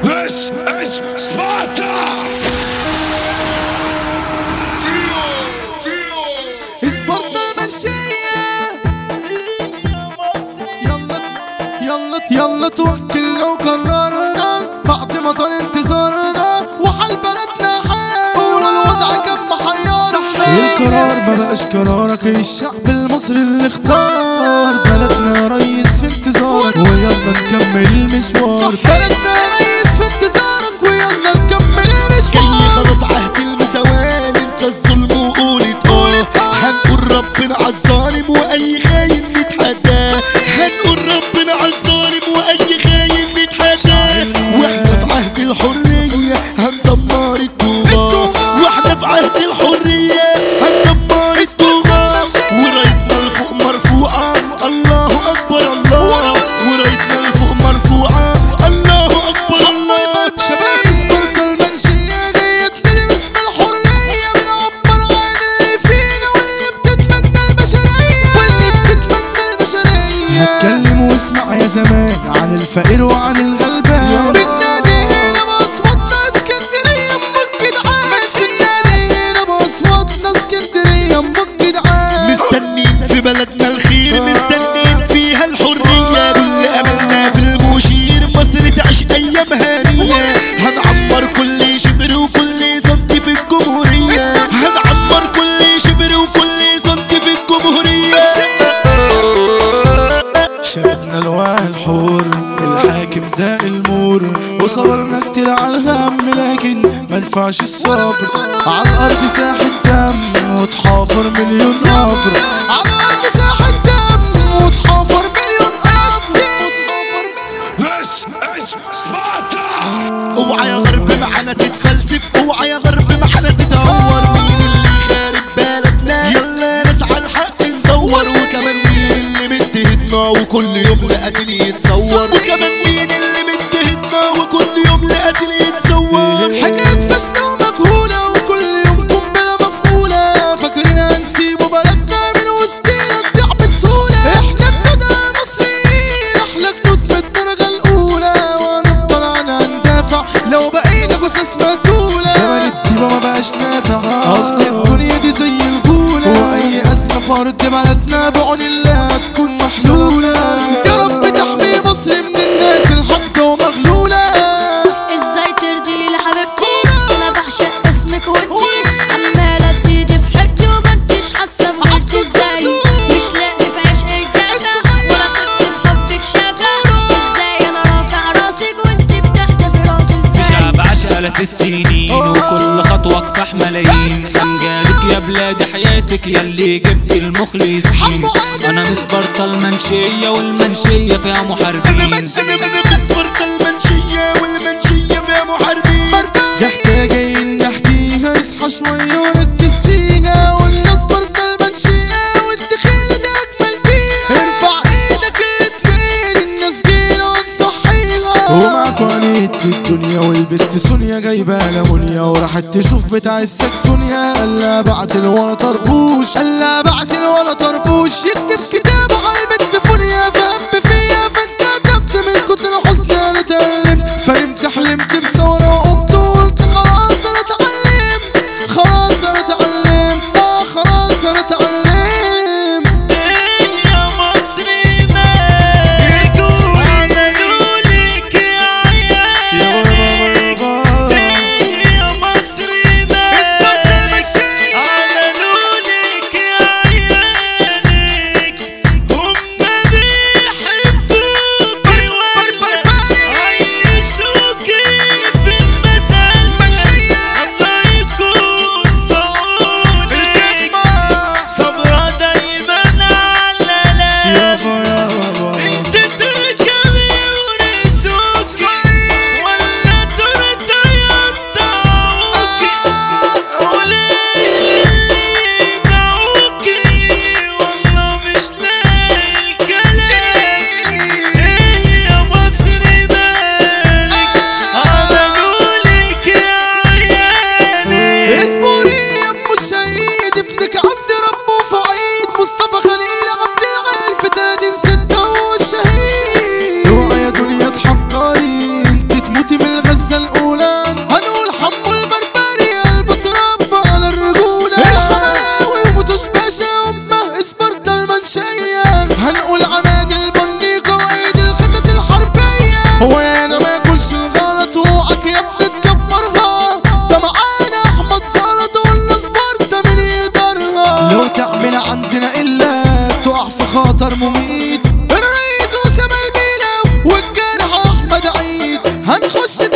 This is Sparta! اسبرتا المشية يلا يلا يلا توكلنا وقررنا بعد ما طال انتظارنا وحال بلدنا حال والوضع كان محيرنا القرار ما بقاش قرارك الشعب المصري اللي اختار بلدنا يا ريس في انتظارك ويلا نكمل المشوار بلدنا يا ريس في انتظارك ويلا نكمل جاي المشوار خلاص عهد المساواة ننسى الظلم وقولة اه هنقول ربنا عالظالم واي خاين نتحداه هنقول ربنا عالظالم واي خاين نتحداه واحنا في عهد الحرية هندمر الطغاة واحنا في عهد الحرية هندمر الطغاة ورايتنا لفوق مرفوعة الله اكبر الله ورايتنا لفوق مرفوعة الله اكبر الله شباب سبورتا المنشية جاية تبني باسم الحرية بنعبر عن اللي فينا واللي بتتمنى البشرية واللي بتتمنى البشرية هتكلم واسمع يا زمان عن الفقير وعن الغلبان بالنادي هنا بأصواتنا اسكندرية أمك جدعان بالنادي هنا بأصواتنا اسكندرية أمك جدعان مستنين في بلدنا الخير مستنين فيها الحرية كل أملنا في المشير مصر تعيش أيام هانية هنعمر كل شبر وكل سنتي في الجمهورية هنعمر كل شبر وكل سنتي في الجمهورية شبابنا الواعي الحور الحاكم ده المور وصبرنا كتير على الهم لكن ما ينفعش الصبر على الارض ساحة دم وتحافر مليون قبر على الارض ساحة دم وتحافر مليون قبر This is Sparta! اوعى يا غرب معانا تتفلسف اوعى يا غرب معانا تتهور مين اللي خارب بلدنا يلا نسعى الحق ندور وكمان مين اللي متهدنا وكل يوم لقتل يتصور وكمان مين اللي متهدنا وكل يوم لقتل يتصور حاجات فاشلة ومجهولة وكل يوم قنبلة مفعولة فاكرين هنسيبوا بلدنا من وسطينا تضيع بسهولة احنا بندى مصريين احنا جنود من الدرجة الأولى وهنفضل عنها ندافع لو بقينا جثث مقتولة زمن الديبة ما بقاش نافع أصل الدنيا دي زي الغولة وأي أزمة في أرض بلدنا بعون الله تكون محلولة يا رب تحمي مصر من الناس الحقة ومغلولة ازاي ترضي لحبيبتي انا بعشق اسمك وانتي عمالة تزيدي في حيرتي وما انتش حاسة بغيرتي ازاي مش لاقي في عشقك دافع ولا ست في حبك شافع ازاي انا رافع راسك وانتي بتحدفي راسي ازاي شعب عاش آلاف السنين وكل خطوة كفاح ملايين أمجادك يا بلاد حياتك يا اللي جبت المخلصين أنا من سبارتا المنشية والمنشية فيها انا محاربين من انا من مسبرة المنشية والمنشية فيها محاربين دي حكاية نحكيها اصحى شوية وركز فيها والناس برضه المنشية والدخيل ده أجمل فيها ارفع ايدك الاتنين الناس جينا ونصحيها ومعاكوا عنيت الدنيا والبت سونيا جايبة لمونيا وراحت تشوف بتاع السكسونيا قالها بعت الورا طربوش قالها بعت الورا طربوش يكتب كتابه على البت فونيا فهم فيا فانت كتبت من كتر حزني انا اتألمت فنمت حلمت بثورة وقمت وقلت خلاص انا اتعلمت خلاص انا اتعلمت اه خلاص انا اتعلمت يا مصرينا عملوا لك يا عيال يا بابا يا مصرينا عملوا لك يا عيالك هتخش